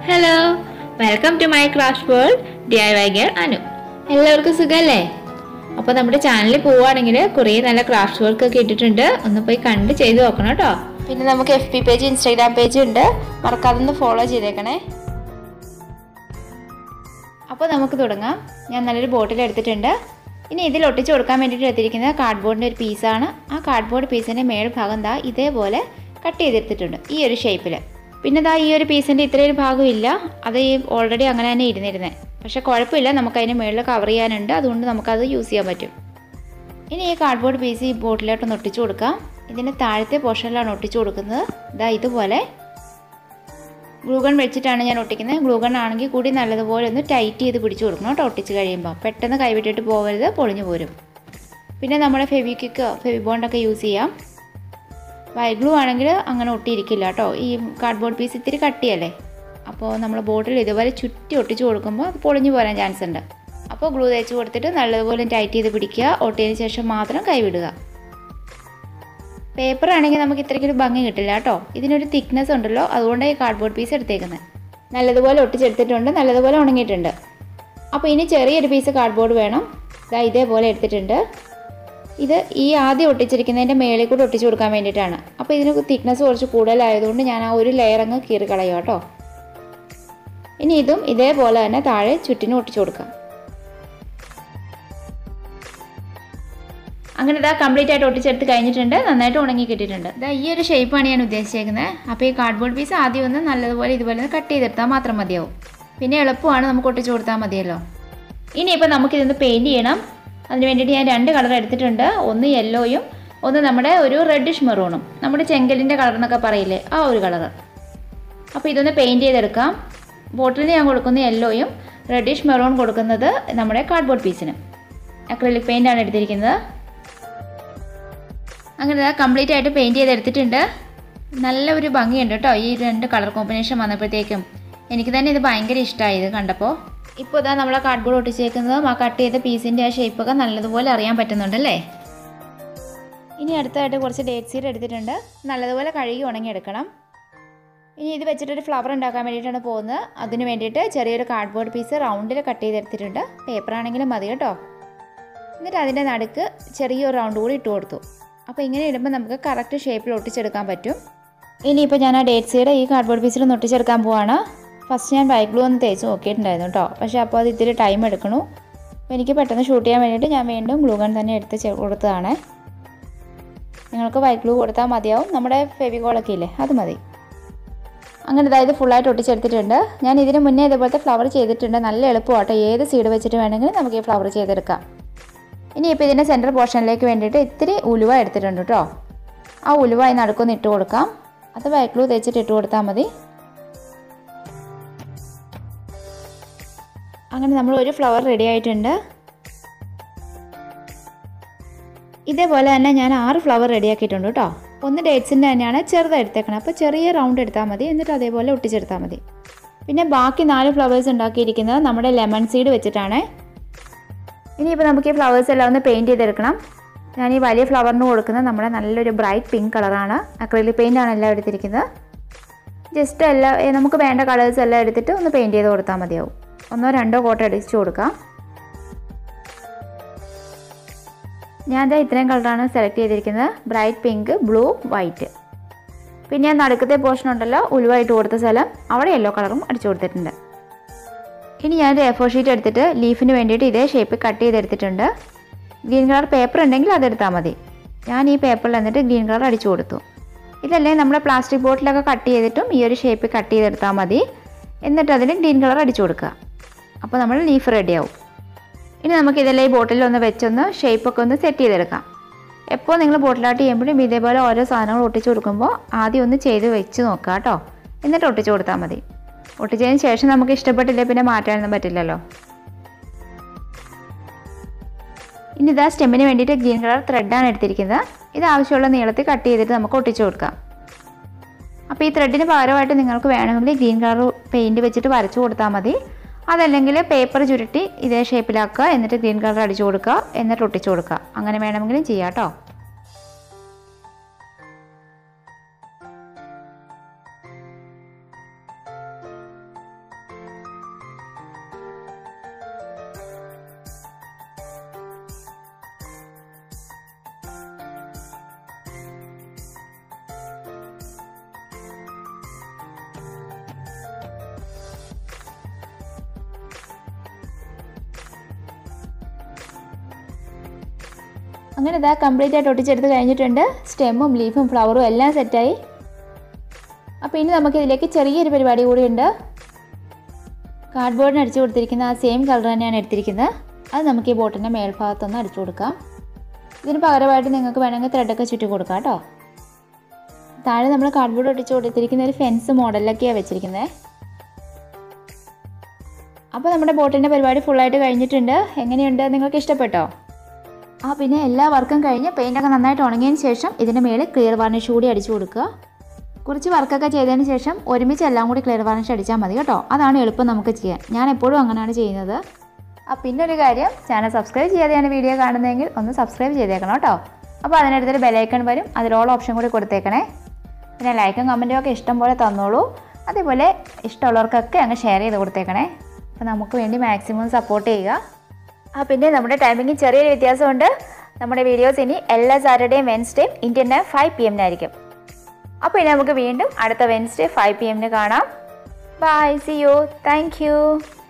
hello welcome to my craft world D I Y gear Anu എല്ലാവർക്കും സുഖമല്ലേ അപ്പോൾ നമ്മുടെ ചാനലിൽ പോവുകയാണെങ്കിൽ കുറേ നല്ല ക്രാഫ്റ്റ് വർക്ക് ഒക്കെ ഇട്ടിട്ടുണ്ട് ഒന്ന് പോയി കണ്ട് ചെയ്ത് നോക്കണം കേട്ടോ പിന്നെ നമുക്ക് F P page Instagram page ഉണ്ട് മറക്കാതെ ഒന്ന് ഫോളോ ചെയ്തേക്കണേ അപ്പോൾ നമുക്ക് തുടങ്ങാം ഞാൻ നല്ലൊരു ബോട്ടിൽ എടുത്തിട്ടുണ്ട് ഇനി ഇതിൽ ഒട്ടിച്ച് കൊടുക്കാൻ വേണ്ടിയിട്ട് എടുത്തിരിക്കുന്നത് കാർഡ്ബോർഡിൻ്റെ ഒരു പീസാണ് ആ കാർഡ്ബോർഡ് പീസിൻ്റെ മേൽഭാഗം ദാ ഇതേപോലെ കട്ട് ചെയ്തെടുത്തിട്ടുണ്ട് ഈ ഒരു ഷേപ്പിൽ പിന്നെ ദാ ഈ ഒരു പീസിൻ്റെ ഇത്രയൊരു ഭാഗം ഇല്ല അത് ഈ ഓൾറെഡി അങ്ങനെ തന്നെ ഇരുന്നിരുന്നത് പക്ഷേ കുഴപ്പമില്ല നമുക്ക് അതിന് മുകളിൽ കവർ ചെയ്യാനുണ്ട് അതുകൊണ്ട് നമുക്കത് യൂസ് ചെയ്യാൻ പറ്റും ഇനി ഈ കാർഡ്ബോർഡ് പീസ് ഈ ബോട്ടിലോട്ടൊന്ന് ഒട്ടിച്ചു കൊടുക്കാം ഇതിൻ്റെ താഴത്തെ പോർഷനിലാണ് ഒട്ടിച്ചു കൊടുക്കുന്നത് ഇതാ ഇതുപോലെ ഗ്ലൂഗൺ വെച്ചിട്ടാണ് ഞാൻ ഒട്ടിക്കുന്നത് ഗ്ലൂഗൺ ആണെങ്കിൽ കൂടി നല്ലതുപോലെ ഒന്ന് ടൈറ്റ് ചെയ്ത് പിടിച്ചു കൊടുക്കണം കേട്ടോ ഒട്ടിച്ച് കഴിയുമ്പോൾ പെട്ടെന്ന് കൈവിട്ടിട്ട് പോകരുത് പൊളിഞ്ഞു പോരും പിന്നെ നമ്മുടെ ഫെവിക്വിക്കോ ഫെവിബോണ്ടൊക്കെ യൂസ് ചെയ്യാം വൈഗ്ലൂ ആണെങ്കിൽ അങ്ങനെ ഒട്ടിയിരിക്കില്ല കേട്ടോ ഈ കാർഡ്ബോർഡ് പീസ് ഇത്തിരി കട്ടിയല്ലേ അപ്പോൾ നമ്മൾ ബോട്ടിൽ ഇതുപോലെ ചുറ്റി ഒട്ടിച്ച് കൊടുക്കുമ്പോൾ അത് പൊളിഞ്ഞു പോരാൻ ചാൻസ് ഉണ്ട് അപ്പോൾ ഗ്ലൂ തേച്ച് കൊടുത്തിട്ട് നല്ലതുപോലെ ടൈറ്റ് ചെയ്ത് പിടിക്കുക ഒട്ടിയതിന് ശേഷം മാത്രം കൈവിടുക പേപ്പർ ആണെങ്കിൽ നമുക്ക് ഇത്രയ്ക്കൊരു ഭംഗി കിട്ടില്ല കേട്ടോ ഇതിനൊരു തിക്നെസ് ഉണ്ടല്ലോ അതുകൊണ്ട് ഈ കാർഡ്ബോർഡ് പീസ് എടുത്തേക്കുന്നത് നല്ലതുപോലെ ഒട്ടിച്ചെടുത്തിട്ടുണ്ട് നല്ലതുപോലെ ഉണങ്ങിയിട്ടുണ്ട് അപ്പോൾ ഇനി ചെറിയൊരു പീസ് കാർഡ്ബോർഡ് വേണം ഇതാ ഇതേപോലെ എടുത്തിട്ടുണ്ട് ഇത് ഈ ആദ്യം ഒട്ടിച്ചിരിക്കുന്നതിൻ്റെ മേളിൽ കൂടെ ഒട്ടിച്ചു കൊടുക്കാൻ വേണ്ടിയിട്ടാണ് അപ്പോൾ ഇതിന് തിക്നെസ് കുറച്ച് കൂടുതലായതുകൊണ്ട് ഞാൻ ആ ഒരു ലെയർ അങ്ങ് കീറി കളയാം കേട്ടോ ഇനി ഇതും ഇതേപോലെ തന്നെ താഴെ ചുറ്റിനും ഒട്ടിച്ചു കൊടുക്കാം അങ്ങനെ ഇതാ കംപ്ലീറ്റ് ആയിട്ട് ഒട്ടിച്ചെടുത്ത് കഴിഞ്ഞിട്ടുണ്ട് നന്നായിട്ട് ഉണങ്ങി കിട്ടിയിട്ടുണ്ട് ഇതാ ഈ ഒരു ഷേപ്പാണ് ഞാൻ ഉദ്ദേശിച്ചേക്കുന്നത് അപ്പോൾ ഈ കാർഡ്ബോർഡ് പീസ് ആദ്യം ഒന്ന് നല്ലതുപോലെ ഇതുപോലെ ഒന്ന് കട്ട് ചെയ്തെടുത്താൽ മാത്രം മതിയാവും പിന്നെ എളുപ്പമാണ് നമുക്ക് ഒട്ടിച്ചു കൊടുത്താൽ മതിയല്ലോ ഇനിയിപ്പോൾ നമുക്കിതൊന്ന് പെയിൻറ് ചെയ്യണം അതിന് വേണ്ടിയിട്ട് ഞാൻ രണ്ട് കളർ എടുത്തിട്ടുണ്ട് ഒന്ന് യെല്ലോയും ഒന്ന് നമ്മുടെ ഒരു റെഡിഷ് മെറൂണും നമ്മുടെ ചെങ്കലിൻ്റെ കളർ എന്നൊക്കെ പറയില്ലേ ആ ഒരു കളർ അപ്പോൾ ഇതൊന്ന് പെയിൻറ് ചെയ്തെടുക്കാം ബോട്ടിലിന് ഞാൻ കൊടുക്കുന്ന യെല്ലോയും റെഡിഷ് മെറൂൺ കൊടുക്കുന്നത് നമ്മുടെ കാർഡ്ബോർഡ് പീസിന് അക്രലിക് പെയിൻ്റ് ആണ് എടുത്തിരിക്കുന്നത് അങ്ങനെ കംപ്ലീറ്റ് ആയിട്ട് പെയിൻറ് ചെയ്തെടുത്തിട്ടുണ്ട് നല്ല ഒരു ഭംഗിയുണ്ട് കേട്ടോ ഈ രണ്ട് കളർ കോമ്പിനേഷൻ വന്നപ്പോഴത്തേക്കും എനിക്ക് തന്നെ ഇത് ഭയങ്കര ഇഷ്ടമായി ഇത് കണ്ടപ്പോൾ ഇപ്പോൾ ഇതാ നമ്മളെ കാർഡ്ബോർഡ് ഒട്ടിച്ചേക്കുന്നതും ആ കട്ട് ചെയ്ത പീസിൻ്റെ ആ ഷേപ്പൊക്കെ നല്ലതുപോലെ അറിയാൻ പറ്റുന്നുണ്ടല്ലേ ഇനി അടുത്തായിട്ട് കുറച്ച് ഡേറ്റ് സീഡ് എടുത്തിട്ടുണ്ട് നല്ലതുപോലെ കഴുകി ഉണങ്ങിയെടുക്കണം ഇനി ഇത് വെച്ചിട്ടൊരു ഫ്ലവർ ഉണ്ടാക്കാൻ വേണ്ടിയിട്ടാണ് പോകുന്നത് അതിന് വേണ്ടിയിട്ട് ചെറിയൊരു കാർഡ്ബോർഡ് പീസ് റൗണ്ടിൽ കട്ട് ചെയ്തെടുത്തിട്ടുണ്ട് പേപ്പർ ആണെങ്കിലും മതി കേട്ടോ എന്നിട്ട് അതിൻ്റെ നടുക്ക് ചെറിയൊരു റൗണ്ട് കൂടി ഇട്ട് കൊടുത്തു അപ്പോൾ ഇങ്ങനെ ഇടുമ്പോൾ നമുക്ക് കറക്റ്റ് ഷേപ്പിൽ ഒട്ടിച്ചെടുക്കാൻ പറ്റും ഇനിയിപ്പോൾ ഞാൻ ആ ഡേറ്റ് സൈഡ് ഈ കാർഡ്ബോർഡ് പീസിൽ ഒന്ന് ഒട്ടിച്ചെടുക്കാൻ പോവാണ് ഫസ്റ്റ് ഞാൻ വൈറ്റ് ഗ്ലൂ ഒന്ന് തേച്ച് നോക്കിയിട്ടുണ്ടായിരുന്നു കേട്ടോ പക്ഷേ അപ്പോൾ അത് ഇത്തിരി ടൈം എടുക്കണു അപ്പോൾ എനിക്ക് പെട്ടെന്ന് ഷൂട്ട് ചെയ്യാൻ വേണ്ടിയിട്ട് ഞാൻ വീണ്ടും ഗ്ലൂ ഗൺ തന്നെ എടുത്ത് ചെ- കൊടുത്തതാണ് നിങ്ങൾക്ക് വൈറ്റ് ഗ്ലൂ കൊടുത്താൽ മതിയാവും നമ്മുടെ ഫെവികോളൊക്കെ ഇല്ലേ അത് മതി അങ്ങനെ അതായത് ഫുള്ളായിട്ട് ഒട്ടിച്ചെടുത്തിട്ടുണ്ട് ഞാൻ ഇതിന് മുന്നേ ഇതുപോലത്തെ ഫ്ലവർ ചെയ്തിട്ടുണ്ട് നല്ല എളുപ്പമാട്ടോ ഏത് സീഡ് വെച്ചിട്ട് വേണമെങ്കിലും നമുക്ക് ഈ ഫ്ലവർ ചെയ്തെടുക്കാം ഇനി ഇപ്പോൾ ഇതിൻ്റെ സെൻറ്റർ പോർഷനിലേക്ക് വേണ്ടിയിട്ട് ഇത്തിരി ഉലുവ എടുത്തിട്ടുണ്ട് കേട്ടോ ആ ഉലുവ ഈ നടുക്കൊന്ന് ഇട്ട് കൊടുക്കാം അത് വൈറ്റ് ഗ്ലൂ തേച്ചിട്ട് ഇട്ട് കൊടുത്താൽ മതി അങ്ങനെ നമ്മൾ ഒരു ഫ്ലവർ റെഡി ആയിട്ടുണ്ട് ഇതേപോലെ തന്നെ ഞാൻ ആറ് ഫ്ലവർ റെഡിയാക്കിയിട്ടുണ്ട് കേട്ടോ ഒന്ന് ഡേറ്റ്സിൻ്റെ തന്നെയാണ് ചെറുത് എടുത്തേക്കണം അപ്പോൾ ചെറിയ റൗണ്ട് എടുത്താൽ മതി എന്നിട്ട് അതേപോലെ ഒട്ടിച്ചെടുത്താൽ മതി പിന്നെ ബാക്കി നാല് ഫ്ലവേഴ്സ് ഉണ്ടാക്കിയിരിക്കുന്നത് നമ്മുടെ ലെമൺ സീഡ് വെച്ചിട്ടാണ് ഇനിയിപ്പോൾ നമുക്ക് ഈ ഫ്ലവേഴ്സ് എല്ലാം ഒന്ന് പെയിൻറ് ചെയ്തെടുക്കണം ഞാൻ ഈ വലിയ ഫ്ലവറിന് കൊടുക്കുന്നത് നമ്മുടെ നല്ലൊരു ബ്രൈറ്റ് പിങ്ക് കളറാണ് അക്രലിക് പെയിൻ്റ് ആണ് എല്ലാം എടുത്തിരിക്കുന്നത് ജസ്റ്റ് എല്ലാം ഏ, നമുക്ക് വേണ്ട കളേഴ്സ് എല്ലാം എടുത്തിട്ട് ഒന്ന് പെയിൻറ് ചെയ്ത് കൊടുത്താൽ മതിയാവും ഒന്നോ രണ്ടോ കോട്ട അടിച്ചു കൊടുക്കാം ഞാൻ ദാ ഇത്രയും കളറാണ് സെലക്ട് ചെയ്തിരിക്കുന്നത് ബ്രൈറ്റ് പിങ്ക് ബ്ലൂ വൈറ്റ് പിന്നെ ഞാൻ നടുക്കത്തെ പോർഷൻ ഉണ്ടല്ലോ ഉലുവായിട്ട് കൊടുത്ത സ്ഥലം അവിടെ യെല്ലോ കളറും അടിച്ചു കൊടുത്തിട്ടുണ്ട് ഇനി ഞാനൊരു എ ഫോർ ഷീറ്റ് എടുത്തിട്ട് ലീഫിന് വേണ്ടിയിട്ട് ഇതേ ഷേപ്പ് കട്ട് ചെയ്തെടുത്തിട്ടുണ്ട് ഗ്രീൻ കളർ പേപ്പർ ഉണ്ടെങ്കിൽ അതെടുത്താൽ മതി ഞാൻ ഈ പേപ്പറിൽ എന്നിട്ട് ഗ്രീൻ കളർ അടിച്ചു കൊടുത്തു ഇതല്ലേ നമ്മൾ പ്ലാസ്റ്റിക് ബോട്ടിലൊക്കെ കട്ട് ചെയ്തിട്ടും ഈ ഒരു ഷേപ്പ് കട്ട് ചെയ്തെടുത്താൽ മതി എന്നിട്ട് അതിന് ഗ്രീൻ കളർ അടിച്ചു കൊടുക്കുക അപ്പോൾ നമ്മൾ ലീഫ് റെഡിയാവും ഇനി നമുക്ക് ഇതെല്ലാം ഈ ബോട്ടിൽ ഒന്ന് വെച്ചൊന്ന് ഷേപ്പൊക്കെ ഒന്ന് സെറ്റ് ചെയ്തെടുക്കാം എപ്പോൾ നിങ്ങൾ ബോട്ടിലാട്ട് ചെയ്യുമ്പോഴും ഇതേപോലെ ഓരോ സാധനങ്ങൾ ഒട്ടിച്ചു കൊടുക്കുമ്പോൾ ആദ്യം ഒന്ന് ചെയ്ത് വെച്ച് നോക്കുക കേട്ടോ എന്നിട്ട് ഒട്ടിച്ചു കൊടുത്താൽ മതി ഒട്ടിച്ചതിന് ശേഷം നമുക്ക് ഇഷ്ടപ്പെട്ടില്ല പിന്നെ മാറ്റാനൊന്നും പറ്റില്ലല്ലോ ഇനി ഇതാ സ്റ്റെമ്മിന് വേണ്ടിയിട്ട് ഗ്രീൻ കളർ ത്രെഡാണ് എടുത്തിരിക്കുന്നത് ഇത് ആവശ്യമുള്ള നീളത്തിൽ കട്ട് ചെയ്തിട്ട് നമുക്ക് ഒട്ടിച്ചു കൊടുക്കാം അപ്പോൾ ഈ ത്രെഡിന് പകരമായിട്ട് നിങ്ങൾക്ക് വേണമെങ്കിൽ ഗ്രീൻ കളർ പെയിൻറ് വെച്ചിട്ട് വരച്ചു കൊടുത്താൽ മതി അതല്ലെങ്കിൽ പേപ്പർ ചുരുട്ടി ഇതേ ഷേപ്പിലാക്കുക എന്നിട്ട് ഗ്രീൻ കളർ അടിച്ചു കൊടുക്കുക എന്നിട്ട് ഒട്ടിച്ചു കൊടുക്കുക അങ്ങനെ വേണമെങ്കിലും ചെയ്യാം കേട്ടോ അങ്ങനെ ഇതാ കംപ്ലീറ്റ് ആയിട്ട് ഒട്ടിച്ചെടുത്ത് കഴിഞ്ഞിട്ടുണ്ട് സ്റ്റെമ്മും ലീഫും ഫ്ലവറും എല്ലാം സെറ്റായി അപ്പോൾ ഇനി നമുക്ക് ഇതിലേക്ക് ചെറിയൊരു പരിപാടി കൂടിയുണ്ട് കാർഡ്ബോർഡിന് അടിച്ചു കൊടുത്തിരിക്കുന്ന ആ സെയിം കളർ തന്നെയാണ് എടുത്തിരിക്കുന്നത് അത് നമുക്ക് ഈ ബോട്ടിൻ്റെ മേൽഭാഗത്തൊന്ന് അടിച്ചു കൊടുക്കാം ഇതിന് പകരമായിട്ട് നിങ്ങൾക്ക് വേണമെങ്കിൽ ത്രെഡൊക്കെ ചുറ്റി കൊടുക്കാം കേട്ടോ താഴെ നമ്മൾ കാർഡ്ബോർഡ് ഒട്ടിച്ച് കൊടുത്തിരിക്കുന്ന ഒരു ഫെൻസ് മോഡലിലൊക്കെയാണ് വെച്ചിരിക്കുന്നത് അപ്പോൾ നമ്മുടെ ബോട്ടിൻ്റെ പരിപാടി ഫുള്ളായിട്ട് കഴിഞ്ഞിട്ടുണ്ട് എങ്ങനെയുണ്ട് നിങ്ങൾക്ക് ഇഷ്ടപ്പെട്ടോ ആ പിന്നെ എല്ലാ വർക്കും കഴിഞ്ഞ് പെയിൻ്റൊക്കെ നന്നായിട്ട് ഉണങ്ങിയതിന് ശേഷം ഇതിൻ്റെ മേളിൽ ക്ലിയർ വാർണിഷ് കൂടി അടിച്ചു കൊടുക്കുക കുറച്ച് വർക്കൊക്കെ ചെയ്തതിന് ശേഷം ഒരുമിച്ച് എല്ലാം കൂടി ക്ലിയർ വാർണിഷ് അടിച്ചാൽ മതി കേട്ടോ അതാണ് എളുപ്പം നമുക്ക് ചെയ്യാൻ ഞാൻ എപ്പോഴും അങ്ങനെയാണ് ചെയ്യുന്നത് ആ പിന്നെ ഒരു കാര്യം ചാനൽ സബ്സ്ക്രൈബ് ചെയ്യാതെയാണ് വീഡിയോ കാണുന്നതെങ്കിൽ ഒന്ന് സബ്സ്ക്രൈബ് ചെയ്തേക്കണം കേട്ടോ അപ്പോൾ അതിനടുത്തൊരു ബെലൈക്കൺ വരും അതിൽ ഓൾ ഓപ്ഷൻ കൂടി കൊടുത്തേക്കണേ പിന്നെ ലൈക്കും കമൻറ്റും ഒക്കെ ഇഷ്ടം പോലെ തന്നോളൂ അതേപോലെ ഇഷ്ടമുള്ളവർക്കൊക്കെ അങ്ങ് ഷെയർ ചെയ്ത് കൊടുത്തേക്കണേ അപ്പോൾ നമുക്ക് വേണ്ടി മാക്സിമം സപ്പോർട്ട് ചെയ്യുക ആ പിന്നെ നമ്മുടെ ടൈമിംഗ് ചെറിയൊരു വ്യത്യാസമുണ്ട് നമ്മുടെ വീഡിയോസ് ഇനി എല്ലാ സാറ്റർഡേയും വെൻസ്ഡേയും ഇന്ത്യൻ ടൈം ഫൈവ് പി എമ്മിനായിരിക്കും അപ്പോൾ ഇനി നമുക്ക് വീണ്ടും അടുത്ത വെൻസ്ഡേ ഫൈവ് പി എമ്മിന് കാണാം bye see you thank U